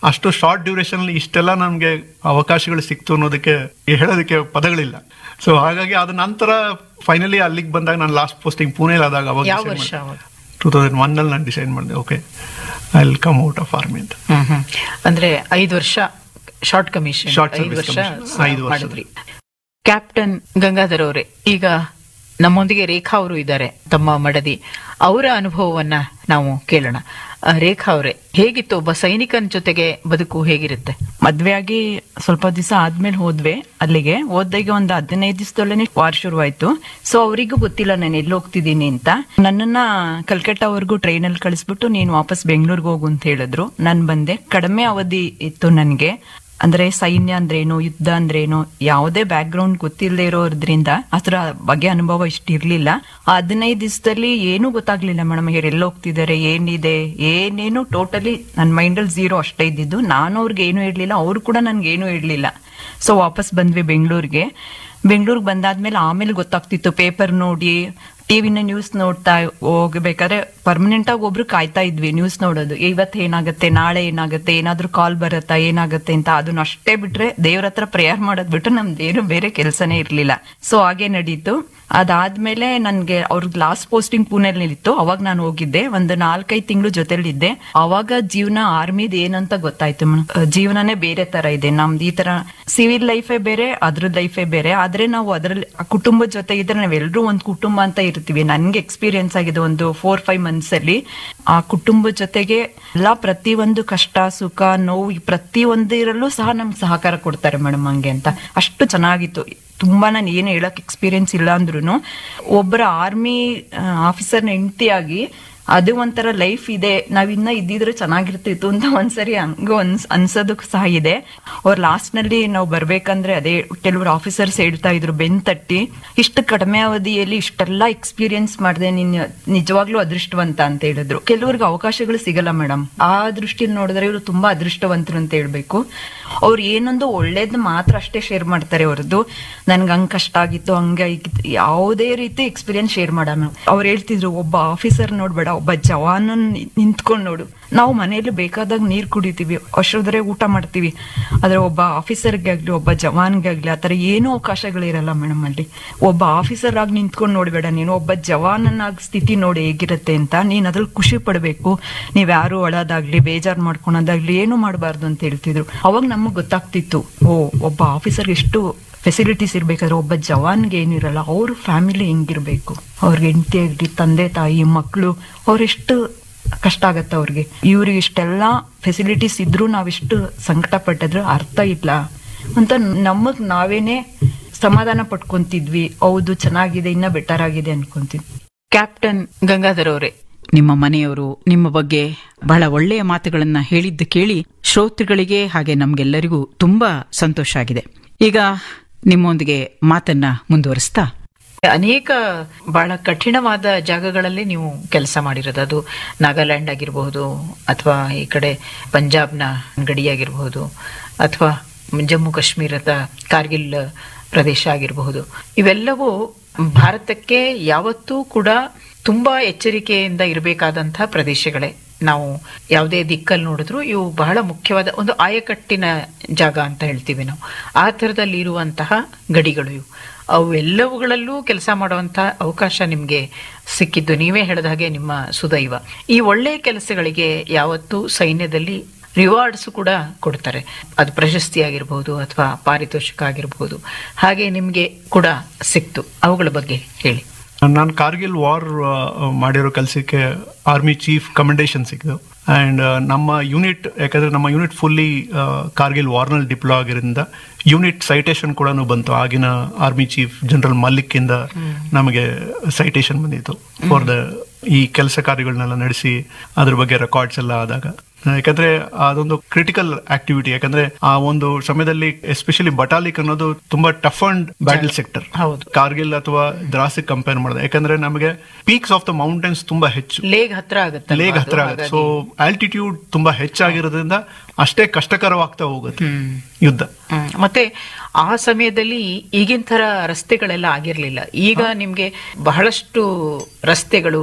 ಅಷ್ಟು short duration ಅಲ್ಲಿ ಇಷ್ಟೆಲ್ಲ ನಮ್ಗೆ ಅವಕಾಶಗಳು ಸಿಕ್ತು ಅನ್ನೋದಕ್ಕೆ ಹೇಳೋದಕ್ಕೆ ಪದಗಳಿಲ್ಲ ಸೊ ಹಾಗಾಗಿ ಅದ ನಂತರ ಫೈನಲಿ ಅಲ್ಲಿಗೆ ಬಂದಾಗ ನಾನು ಲಾಸ್ಟ್ ಪೋಸ್ಟಿಂಗ್ ಪುಣೆಲಿ ಆದಾಗ ಅವಾಗ ಯಾವ ವರ್ಷ ಅವಾಗ ಟೂ ತೌಸಂಡ್ ಒನ್ ಅಲ್ಲಿ ನಾನು ಡಿಸೈಡ್ ಮಾಡಿದೆ okay I will come out of army ಅಂತ ಹ್ಮ್ ಹ್ಮ್. ಅಂದ್ರೆ ಐದು ವರ್ಷ ಶಾರ್ಟ್ ಕಮಿಷನ್ Short ಐದು service ವರ್ಷ commission. ಸ- ಐದು ವರ್ಷ. ಮಾಡಿದ್ರಿ ಕ್ಯಾಪ್ಟನ್ ಗಂಗಾಧರ್ ಅವರೇ ಈಗ ನಮ್ಮೊಂದಿಗೆ ರೇಖಾ ಅವರು ಇದ್ದಾರೆ ತಮ್ಮ ಮಡದಿ ಅವರ ಅನುಭವವನ್ನ ನಾವು ಕೇಳೋಣ ಆ, ರೇಖಾ ಅವರೇ ಹೇಗಿತ್ತು ಒಬ್ಬ ಸೈನಿಕನ ಜೊತೆಗೆ ಬದುಕು ಹೇಗಿರುತ್ತೆ ಮದ್ವೆ ಆಗಿ ಸ್ವಲ್ಪ ದಿವಸ ಆದ್ಮೇಲೆ ಹೋದ್ವಿ ಅಲ್ಲಿಗೆ ಹೋದಾಗ ಒಂದು ಹದಿನೈದು ದಿವಸದೊಳನೆ ವಾರ್ ಶುರುವಾಯ್ತು ಸೊ ಅವರಿಗೂ ಗೊತ್ತಿಲ್ಲ ನಾನು ಎಲ್ಲಿ ಹೋಗ್ತಿದ್ದೀನಿ ಅಂತ ನನ್ನನ್ನ ಕಲ್ಕಟ್ಟಾವರೆಗೂ ಟ್ರೈನಲ್ಲಿ ಕಳಿಸ್ಬಿಟ್ಟು ನೀನು ವಾಪಸ್ ಬೆಂಗಳೂರಿಗೆ ಹೋಗು ಅಂತ ಹೇಳಿದ್ರು ನಾನು ಬಂದೆ ಕಡಿಮೆ ಅವಧಿ ಇತ್ತು ನನಗೆ ಅಂದ್ರೆ ಸೈನ್ಯ ಅಂದ್ರೇನು ಯುದ್ಧ ಅಂದ್ರೇನು ಯಾವುದೇ ಬ್ಯಾಕ್ ಗ್ರೌಂಡ್ ಗೊತ್ತಿಲ್ಲದೆ ಇರೋದ್ರಿಂದ ಅದ್ರ ಬಗ್ಗೆ ಅನುಭವ ಇಷ್ಟ ಇರ್ಲಿಲ್ಲ ಆ ಹದಿನೈದು ದಿವಸದಲ್ಲಿ ಏನೂ ಗೊತ್ತಾಗ್ಲಿಲ್ಲ ಮೇಡಮ್ ಇವ್ರು ಎಲ್ಲಿ ಹೋಗ್ತಿದ್ದಾರೆ ಏನಿದೆ ಏನೇನು ಟೋಟಲಿ ನನ್ನ ಮೈಂಡಲ್ಲಿ ಝೀರೋ ಅಷ್ಟೇ ಇದ್ದಿದ್ದು ನಾನು ಅವ್ರಿಗೆ ಏನೂ ಇರ್ಲಿಲ್ಲ ಅವ್ರು ಕೂಡ ನನ್ಗೆ ಏನೂ ಇರ್ಲಿಲ್ಲ ಸೊ ವಾಪಸ್ ಬಂದ್ವಿ ಬೆಂಗಳೂರಿಗೆ ಬೆಂಗಳೂರಿಗೆ ಬಂದಾದ್ಮೇಲೆ ಆಮೇಲೆ ಗೊತ್ತಾಗ್ತಿತ್ತು ಪೇಪರ್ ನೋಡಿ ಟಿವಿನ ನ್ಯೂಸ್ ನೋಡ್ತಾ ಹೋಗ್ಬೇಕಾದ್ರೆ ಪರ್ಮನೆಂಟ್ ಆಗಿ ಒಬ್ರು ಕಾಯ್ತಾ ಇದ್ವಿ ನ್ಯೂಸ್ ನೋಡೋದು ಇವತ್ತು ಏನಾಗುತ್ತೆ ನಾಳೆ ಏನಾಗುತ್ತೆ ಏನಾದ್ರೂ ಕಾಲ್ ಬರುತ್ತಾ ಏನಾಗುತ್ತೆ ಅಂತ ಅದನ್ನ ಅಷ್ಟೇ ಬಿಟ್ರೆ ದೇವ್ರ ಹತ್ರ ಪ್ರೇಯರ್ ಮಾಡೋದ್ ಬಿಟ್ಟು ನಮ್ದೇನು ಬೇರೆ ಕೆಲಸನೇ ಇರ್ಲಿಲ್ಲ ಸೊ ಹಾಗೆ ನಡೀತು ಅದಾದ್ಮೇಲೆ ನನ್ಗೆ ಅವ್ರಿಗೆ ಲಾಸ್ಟ್ ಪೋಸ್ಟಿಂಗ್ ಪುಣೆಲಿ ಇತ್ತು ಅವಾಗ ನಾನು ಹೋಗಿದ್ದೆ ಒಂದು ನಾಲ್ಕೈದು ತಿಂಗಳು ಜೊತೆಲಿದ್ದೆ ಅವಾಗ ಜೀವನ ಆರ್ಮಿದ್ ಏನಂತ ಗೊತ್ತಾಯ್ತು ಮೇಡಮ್ ಜೀವನನೇ ಬೇರೆ ತರ ಇದೆ ನಮ್ದು ಈ ತರ ಸಿವಿಲ್ ಲೈಫೇ ಬೇರೆ ಅದ್ರ ಲೈಫೇ ಬೇರೆ ಆದ್ರೆ ನಾವು ಅದ್ರಲ್ಲಿ ಆ ಕುಟುಂಬದ ಜೊತೆ ಇದ್ರೆ ನಾವೆಲ್ಲರೂ ಒಂದು ಕುಟುಂಬ ಅಂತ ಇರ್ತೀವಿ ನನ್ಗೆ ಎಕ್ಸ್ಪೀರಿಯನ್ಸ್ ಆಗಿದೆ ಒಂದು ಫೋರ್ ಫೈವ್ ಮಂತ್ಸ್ ಅಲ್ಲಿ ಆ ಕುಟುಂಬದ ಜೊತೆಗೆ ಎಲ್ಲಾ ಪ್ರತಿ ಒಂದು ಕಷ್ಟ ಸುಖ ನೋವು ಈ ಪ್ರತಿ ಒಂದಿರಲ್ಲೂ ಸಹ ನಮ್ಗೆ ಸಹಕಾರ ಕೊಡ್ತಾರೆ ಮೇಡಮ್ ಹಂಗೆ ಅಂತ ಅಷ್ಟು ಚೆನ್ನಾಗಿತ್ತು ತುಂಬಾ ನಾನು ಏನು ಹೇಳಕ್ ಎಕ್ಸ್ಪೀರಿಯನ್ಸ್ ಇಲ್ಲ ಅಂದ್ರೂ ಒಬ್ಬರ ಆರ್ಮಿ ಆಫೀಸರ್ನ ಹೆಂಡತಿಯಾಗಿ ಅದು ಒಂಥರ ಲೈಫ್ ಇದೆ ನಾವಿನ್ನ ಇದ್ದಿದ್ರೆ ಚೆನ್ನಾಗಿರ್ತಿತ್ತು ಅಂತ ಒಂದ್ಸರಿ ಹಂಗ ಅನ್ಸ್ ಅನ್ಸೋದಕ್ಕೂ ಸಹ ಇದೆ ಅವ್ರ ಲಾಸ್ಟ್ ನಲ್ಲಿ ನಾವು ಬರ್ಬೇಕಂದ್ರೆ ಅದೇ ಕೆಲವರು ಆಫೀಸರ್ಸ್ ಹೇಳ್ತಾ ಇದ್ರು ಬೆನ್ ತಟ್ಟಿ ಇಷ್ಟು ಕಡಿಮೆ ಅವಧಿಯಲ್ಲಿ ಇಷ್ಟೆಲ್ಲ ಎಕ್ಸ್ಪೀರಿಯನ್ಸ್ ಮಾಡಿದೆ ನೀನ್ ನಿಜವಾಗ್ಲೂ ಅದೃಷ್ಟವಂತ ಅಂತ ಹೇಳಿದ್ರು ಕೆಲವ್ರಿಗೆ ಅವಕಾಶಗಳು ಸಿಗಲ್ಲ ಮೇಡಮ್ ಆ ದೃಷ್ಟಿಯಲ್ಲಿ ನೋಡಿದ್ರೆ ಇವರು ತುಂಬಾ ಅದೃಷ್ಟವಂತರು ಅಂತ ಹೇಳ್ಬೇಕು ಅವ್ರು ಏನೊಂದು ಒಳ್ಳೇದ್ ಮಾತ್ರ ಅಷ್ಟೇ ಶೇರ್ ಮಾಡ್ತಾರೆ ಅವ್ರದ್ದು ನನ್ಗೆ ಹಂಗ್ ಕಷ್ಟ ಆಗಿತ್ತು ಹಂಗ ಯಾವುದೇ ರೀತಿ ಎಕ್ಸ್ಪೀರಿಯನ್ಸ್ ಶೇರ್ ಮಾಡಲ್ಲ ಅವ್ರು ಹೇಳ್ತಿದ್ರು ಒಬ್ಬ ಆಫೀಸರ್ ನೋಡ್ಬೇಡ ಒಬ್ಬ ಜವಾನ್ ನಿಂತ್ಕೊಂಡ್ ನೋಡು ನಾವು ಮನೆಯಲ್ಲಿ ಬೇಕಾದಾಗ ನೀರ್ ಕುಡಿತೀವಿ ಅಷ್ಟೊದ್ರೆ ಊಟ ಮಾಡ್ತೀವಿ ಆದ್ರೆ ಒಬ್ಬ ಆಫೀಸರ್ಗೆ ಆಗ್ಲಿ ಒಬ್ಬ ಜವಾನ್ಗೆ ಆಗ್ಲಿ ಆತರ ಏನೂ ಅವಕಾಶಗಳಿರಲ್ಲ ಮೇಡಮ್ ಅಲ್ಲಿ ಒಬ್ಬ ಆಫೀಸರ್ ಆಗಿ ನಿಂತ್ಕೊಂಡು ನೋಡ್ಬೇಡ ನೀನು ಒಬ್ಬ ಜವಾನನಾಗಿ ಸ್ಥಿತಿ ನೋಡಿ ಹೇಗಿರುತ್ತೆ ಅಂತ ನೀನ್ ಅದ್ರಲ್ಲಿ ಖುಷಿ ಪಡ್ಬೇಕು ನೀವ್ ಯಾರು ಅಳೋದಾಗ್ಲಿ ಬೇಜಾರ್ ಮಾಡ್ಕೊಳೋದಾಗ್ಲಿ ಏನು ಮಾಡಬಾರ್ದು ಅಂತ ಹೇಳ್ತಿದ್ರು ಅವಾಗ ನಮಗ್ ಗೊತ್ತಾಗ್ತಿತ್ತು ಓ ಒಬ್ಬ ಆಫೀಸರ್ ಎಷ್ಟು ಫೆಸಿಲಿಟೀಸ್ ಇರ್ಬೇಕಾದ್ರೆ ಒಬ್ಬ ಜವಾನ್ಗೆ ಏನಿರಲ್ಲ ಅವ್ರ ಫ್ಯಾಮಿಲಿ ಹೆಂಗಿರ್ಬೇಕು ಅವ್ರಿಗೆ ಹೆಂಡತಿ ಆಗ್ಲಿ ತಂದೆ ತಾಯಿ ಮಕ್ಕಳು ಅವ್ರೆಷ್ಟು ಕಷ್ಟ ಆಗತ್ತೆ ಅವ್ರಿಗೆ ಇವ್ರಿಗೆ ಇಷ್ಟೆಲ್ಲ ಫೆಸಿಲಿಟೀಸ್ ಇದ್ರೂ ನಾವಿಷ್ಟು ಸಂಕಟ ಪಟ್ಟಿದ್ರೆ ಅರ್ಥ ಇಲ್ಲ ಅಂತ ನಮಗ್ ನಾವೇನೆ ಸಮಾಧಾನ ಪಟ್ಕೊಂತಿದ್ವಿ ಹೌದು ಚೆನ್ನಾಗಿದೆ ಇನ್ನ ಬೆಟರ್ ಆಗಿದೆ ಅನ್ಕೊಂತಿದ್ವಿ ಕ್ಯಾಪ್ಟನ್ ಗಂಗಾಧರ್ ಅವರೇ ನಿಮ್ಮ ಮನೆಯವರು ನಿಮ್ಮ ಬಗ್ಗೆ ಬಹಳ ಒಳ್ಳೆಯ ಮಾತುಗಳನ್ನ ಹೇಳಿದ್ದು ಕೇಳಿ ಶ್ರೋತೃಗಳಿಗೆ ಹಾಗೆ ನಮ್ಗೆಲ್ಲರಿಗೂ ತುಂಬಾ ಸಂತೋಷ ಆಗಿದೆ ಈಗ ನಿಮ್ಮೊಂದಿಗೆ ಮಾತನ್ನ ಮುಂದುವರಿಸ್ತಾ ಅನೇಕ ಬಹಳ ಕಠಿಣವಾದ ಜಾಗಗಳಲ್ಲಿ ನೀವು ಕೆಲಸ ಮಾಡಿರೋದು ಅದು ನಾಗಾಲ್ಯಾಂಡ್ ಆಗಿರಬಹುದು ಅಥವಾ ಈ ಕಡೆ ಪಂಜಾಬ್ನ ಗಡಿಯಾಗಿರಬಹುದು ಅಥವಾ ಜಮ್ಮು ಕಾಶ್ಮೀರದ ಕಾರ್ಗಿಲ್ ಪ್ರದೇಶ ಆಗಿರಬಹುದು ಇವೆಲ್ಲವೂ ಭಾರತಕ್ಕೆ ಯಾವತ್ತೂ ಕೂಡ ತುಂಬಾ ಎಚ್ಚರಿಕೆಯಿಂದ ಇರಬೇಕಾದಂತಹ ಪ್ರದೇಶಗಳೇ ನಾವು ಯಾವುದೇ ದಿಕ್ಕಲ್ಲಿ ನೋಡಿದ್ರು ಇವು ಬಹಳ ಮುಖ್ಯವಾದ ಒಂದು ಆಯಕಟ್ಟಿನ ಜಾಗ ಅಂತ ಹೇಳ್ತೀವಿ ನಾವು ಆ ಥರದಲ್ಲಿ ಇರುವಂತಹ ಗಡಿಗಳು ಇವು ಅವೆಲ್ಲವುಗಳಲ್ಲೂ ಕೆಲಸ ಮಾಡುವಂತಹ ಅವಕಾಶ ನಿಮಗೆ ಸಿಕ್ಕಿದ್ದು ನೀವೇ ಹೇಳಿದ ಹಾಗೆ ನಿಮ್ಮ ಸುದೈವ ಈ ಒಳ್ಳೆಯ ಕೆಲಸಗಳಿಗೆ ಯಾವತ್ತೂ ಸೈನ್ಯದಲ್ಲಿ ರಿವಾರ್ಡ್ಸ್ ಕೂಡ ಕೊಡ್ತಾರೆ ಅದು ಪ್ರಶಸ್ತಿ ಆಗಿರಬಹುದು ಅಥವಾ ಪಾರಿತೋಷಿಕ ಆಗಿರಬಹುದು ಹಾಗೆ ನಿಮಗೆ ಕೂಡ ಸಿಕ್ತು ಅವುಗಳ ಬಗ್ಗೆ ಹೇಳಿ ನಾನು ಕಾರ್ಗಿಲ್ ವಾರ್ ಮಾಡಿರೋ ಕೆಲಸಕ್ಕೆ ಆರ್ಮಿ ಚೀಫ್ ಕಮೆಂಡೇಶನ್ ಸಿಕ್ಕಿದ್ದು ಅಂಡ್ ನಮ್ಮ ಯೂನಿಟ್ ಯಾಕಂದ್ರೆ ನಮ್ಮ ಯೂನಿಟ್ ಫುಲ್ಲಿ ಕಾರ್ಗಿಲ್ ವಾರ್ನಲ್ಲಿ ಡಿಪ್ಲೋ ಆಗಿರೋದ್ರಿಂದ ಯೂನಿಟ್ ಸೈಟೇಷನ್ ಕೂಡ ಬಂತು ಆಗಿನ ಆರ್ಮಿ ಚೀಫ್ ಜನರಲ್ ಮಲ್ಲಿಕ್ ಇಂದ ನಮಗೆ ಸೈಟೇಷನ್ ಬಂದಿತ್ತು ಫಾರ್ ದ ಈ ಕೆಲಸ ಕಾರ್ಯಗಳನ್ನೆಲ್ಲ ನಡೆಸಿ ಅದ್ರ ಬಗ್ಗೆ ರೆಕಾರ್ಡ್ಸ್ ಎಲ್ಲ ಆದಾಗ ಯಾಕಂದ್ರೆ ಅದೊಂದು ಕ್ರಿಟಿಕಲ್ ಆಕ್ಟಿವಿಟಿ ಯಾಕಂದ್ರೆ ಆ ಒಂದು ಸಮಯದಲ್ಲಿ ಎಸ್ಪೆಷಲಿ ಬಟಾಲಿಕ್ ಅನ್ನೋದು ತುಂಬಾ ಟಫ್ ಅಂಡ್ ಬ್ಯಾಟಲ್ ಸೆಕ್ಟರ್ ಹೌದು ಕಾರ್ಗಿಲ್ ಅಥವಾ ದ್ರಾಸಿಗೆ ಕಂಪೇರ್ ಮಾಡಿದೆ ಯಾಕಂದ್ರೆ ನಮಗೆ ಪೀಕ್ಸ್ ಆಫ್ ದ ಮೌಂಟೇನ್ಸ್ ತುಂಬಾ ಹೆಚ್ಚು ಲೇಗ್ ಹತ್ರ ಆಗುತ್ತೆ ಲೇಗ್ ಹತ್ರ ಆಗುತ್ತೆ ಸೊ ಆಲ್ಟಿಟ್ಯೂಡ್ ತುಂಬಾ ಹೆಚ್ಚಾಗಿರೋದ್ರಿಂದ ಅಷ್ಟೇ ಕಷ್ಟಕರವಾಗ್ತಾ ಹೋಗುತ್ತೆ ಯುದ್ಧ ಹ್ಮ್. ಮತ್ತೆ ಆ ಸಮಯದಲ್ಲಿ ಈಗಿನ ತರ ರಸ್ತೆಗಳೆಲ್ಲ ಆಗಿರ್ಲಿಲ್ಲ ಈಗ ನಿಮ್ಗೆ ಬಹಳಷ್ಟು ರಸ್ತೆಗಳು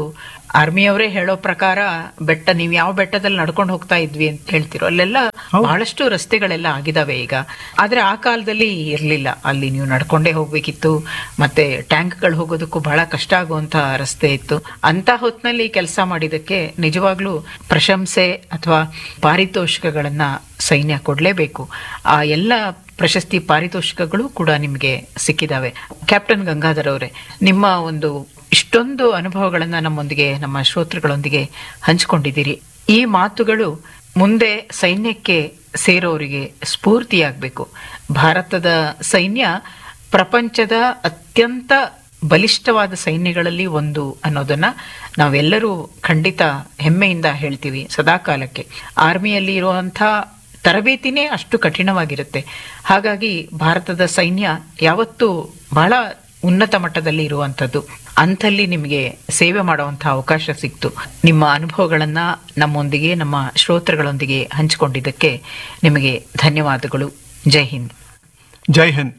ಆರ್ಮಿಯವರೇ ಹೇಳೋ ಪ್ರಕಾರ ಬೆಟ್ಟ ನೀವು ಯಾವ ಬೆಟ್ಟದಲ್ಲಿ ನಡ್ಕೊಂಡು ಹೋಗ್ತಾ ಇದ್ವಿ ಅಂತ ಹೇಳ್ತಿರೋ ಅಲ್ಲೆಲ್ಲ ಬಹಳಷ್ಟು ರಸ್ತೆಗಳೆಲ್ಲ ಆಗಿದಾವೆ ಈಗ ಆದ್ರೆ ಆ ಕಾಲದಲ್ಲಿ ಇರ್ಲಿಲ್ಲ ಅಲ್ಲಿ ನೀವು ನಡ್ಕೊಂಡೇ ಹೋಗ್ಬೇಕಿತ್ತು ಮತ್ತೆ ಟ್ಯಾಂಕ್ಗಳು ಹೋಗೋದಕ್ಕೂ ಬಹಳ ಕಷ್ಟ ಆಗುವಂತ ರಸ್ತೆ ಇತ್ತು ಅಂತ ಹೊತ್ನಲ್ಲಿ ಕೆಲಸ ಮಾಡಿದಕ್ಕೆ ನಿಜವಾಗ್ಲೂ ಪ್ರಶಂಸೆ ಅಥವಾ ಪಾರಿತೋಷಿಕಗಳನ್ನ ಸೈನ್ಯ ಕೊಡ್ಲೇಬೇಕು ಆ ಎಲ್ಲ ಪ್ರಶಸ್ತಿ ಪಾರಿತೋಷಿಕಗಳು ಕೂಡ ನಿಮಗೆ ಸಿಕ್ಕಿದಾವೆ ಕ್ಯಾಪ್ಟನ್ ಗಂಗಾಧರ್ ಅವರೇ ನಿಮ್ಮ ಒಂದು ಇಷ್ಟೊಂದು ಅನುಭವಗಳನ್ನ ನಮ್ಮೊಂದಿಗೆ ನಮ್ಮ ಶ್ರೋತೃಗಳೊಂದಿಗೆ ಹಂಚಿಕೊಂಡಿದ್ದೀರಿ ಈ ಮಾತುಗಳು ಮುಂದೆ ಸೈನ್ಯಕ್ಕೆ ಸೇರೋರಿಗೆ ಸ್ಫೂರ್ತಿಯಾಗಬೇಕು ಭಾರತದ ಸೈನ್ಯ ಪ್ರಪಂಚದ ಅತ್ಯಂತ ಬಲಿಷ್ಠವಾದ ಸೈನ್ಯಗಳಲ್ಲಿ ಒಂದು ಅನ್ನೋದನ್ನ ನಾವೆಲ್ಲರೂ ಖಂಡಿತ ಹೆಮ್ಮೆಯಿಂದ ಹೇಳ್ತೀವಿ ಸದಾಕಾಲಕ್ಕೆ ಆರ್ಮಿಯಲ್ಲಿ ಇರುವಂಥ ತರಬೇತಿನೇ ಅಷ್ಟು ಕಠಿಣವಾಗಿರುತ್ತೆ ಹಾಗಾಗಿ ಭಾರತದ ಸೈನ್ಯ ಯಾವತ್ತೂ ಬಹಳ ಉನ್ನತ ಮಟ್ಟದಲ್ಲಿ ಇರುವಂತದ್ದು ಅಂಥಲ್ಲಿ ನಿಮಗೆ ಸೇವೆ ಮಾಡುವಂತಹ ಅವಕಾಶ ಸಿಕ್ತು ನಿಮ್ಮ ಅನುಭವಗಳನ್ನ ನಮ್ಮೊಂದಿಗೆ ನಮ್ಮ ಶ್ರೋತೃಗಳೊಂದಿಗೆ ಹಂಚಿಕೊಂಡಿದ್ದಕ್ಕೆ ನಿಮಗೆ ಧನ್ಯವಾದಗಳು ಜೈ ಹಿಂದ್ ಜೈ ಹಿಂದ್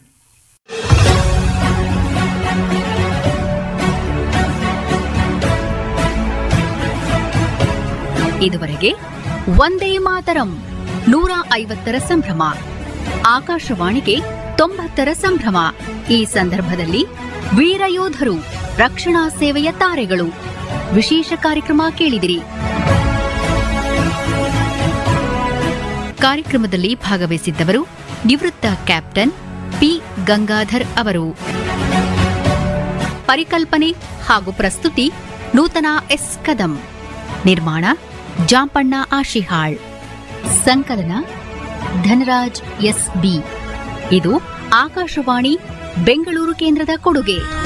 ಇದುವರೆಗೆ ಒಂದೇ ಮಾತರಂ ನೂರ ಐವತ್ತರ ಸಂಭ್ರಮ ಆಕಾಶವಾಣಿಗೆ ತೊಂಬತ್ತರ ಸಂಭ್ರಮ ಈ ಸಂದರ್ಭದಲ್ಲಿ ವೀರಯೋಧರು ರಕ್ಷಣಾ ಸೇವೆಯ ತಾರೆಗಳು ವಿಶೇಷ ಕಾರ್ಯಕ್ರಮ ಕೇಳಿದಿರಿ ಕಾರ್ಯಕ್ರಮದಲ್ಲಿ ಭಾಗವಹಿಸಿದ್ದವರು ನಿವೃತ್ತ ಕ್ಯಾಪ್ಟನ್ ಪಿ ಗಂಗಾಧರ್ ಅವರು ಪರಿಕಲ್ಪನೆ ಹಾಗೂ ಪ್ರಸ್ತುತಿ ನೂತನ ಎಸ್ ಕದಂ ನಿರ್ಮಾಣ ಜಾಂಪಣ್ಣ ಆಶಿಹಾಳ್ ಸಂಕಲನ ಧನರಾಜ್ ಎಸ್ ಬಿ ಇದು ಆಕಾಶವಾಣಿ ಬೆಂಗಳೂರು ಕೇಂದ್ರದ ಕೊಡುಗೆ